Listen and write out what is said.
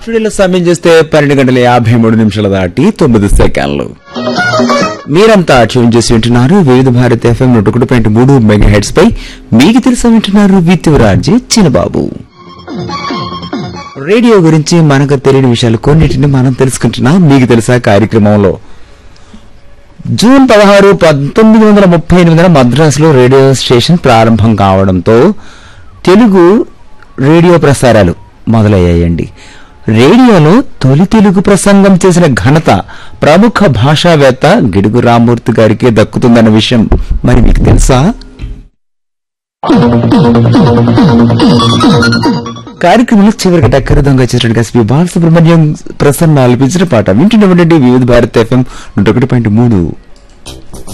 స్టూడియోలో సమయం చేస్తే పన్నెండు గంటల యాభై మూడు నిమిషాల దాటి తొమ్మిది సెకండ్లు మీరంతా ట్యూన్ చేసి వింటున్నారు వివిధ భారత్ ఎఫ్ఎం నూట ఒకటి పాయింట్ మూడు మెగా హెడ్స్ పై మీకు తెలుసా వింటున్నారు విత్యురాజీ చిన్నబాబు రేడియో గురించి మనకు తెలియని విషయాలు కొన్నిటిని మనం తెలుసుకుంటున్నాం మీకు తెలుసా కార్యక్రమంలో జూన్ పదహారు పంతొమ్మిది వందల ముప్పై ఎనిమిదిన మద్రాసులో రేడియో స్టేషన్ ప్రారంభం కావడంతో తెలుగు రేడియో ప్రసారాలు మొదలయ్యాయండి రేడియోలో తొలి తెలుగు ప్రసంగం చేసిన ఘనత ప్రముఖ భాషావేత్త గిడుగు రామూర్తి గారికి దక్కుతుందన్న విషయం మరి మీకు తెలుసా కార్యక్రమంలో చివరికి టక్కర దొంగ చేసినట్టుగా శ్రీ బాలసుబ్రహ్మణ్యం ప్రసన్న ఆలపించిన పాట వింటున్నటువంటి వివిధ భారత్ ఎఫ్ఎం నూట ఒకటి పాయింట్ మూడు